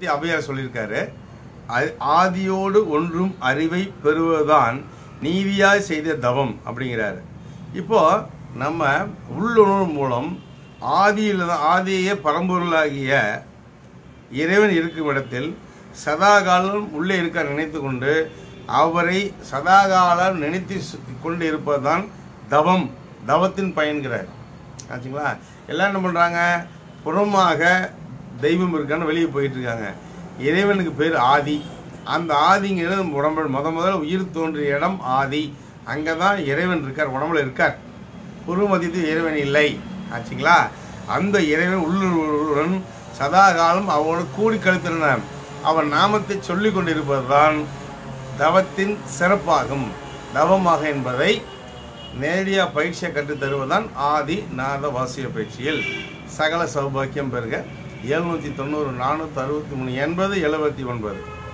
பற்றி அவையார் சொல்லியிருக்காரு அது- ஆதியோடு ஒன்றும் அறிவை பெறுவதுதான் நீதியாய் செய்த தவம் அப்படிங்கிறாரு இப்போ நம்ம உள்ளுணர்வு மூலம் ஆதியில் தான் ஆதியே பரம்பொருளாகிய இறைவன் இருக்கும் இடத்தில் சதாகாலம் உள்ளே இருக்க நினைத்து கொண்டு அவரை சதாகாலம் நினைத்து சு- கொண்டு இருப்பதுதான் தவம் தவத்தின் பயன்கிறார் ஆச்சுங்களா எல்லாம் என்ன பண்ணுறாங்க புறமாக தெய்வம் இருக்கான்னு வெளியே போயிட்டு இருக்காங்க இறைவனுக்கு பேர் ஆதி அந்த ஆதிங்கிறது உடம்பு முத முதல்ல உயிர் தோன்றிய இடம் ஆதி அங்கே தான் இறைவன் இருக்கார் உடம்புல இருக்கார் புருமதித்து இறைவன் இல்லை ஆச்சுங்களா அந்த இறைவன் உள்ளுடன் சதா காலம் அவனோடு கூடி கழித்திருந்தான் அவன் நாமத்தை சொல்லிக் கொண்டிருப்பதுதான் தவத்தின் சிறப்பாகும் தவமாக என்பதை நேரடியாக பயிற்சியை கற்றுத் தருவதுதான் ஆதி நாத வாசிய பயிற்சியில் சகல சௌபாக்கியம் பெறுக எழுநூற்றி தொண்ணூறு நானூற்றி அறுபத்தி மூணு எண்பது எழுபத்தி ஒன்பது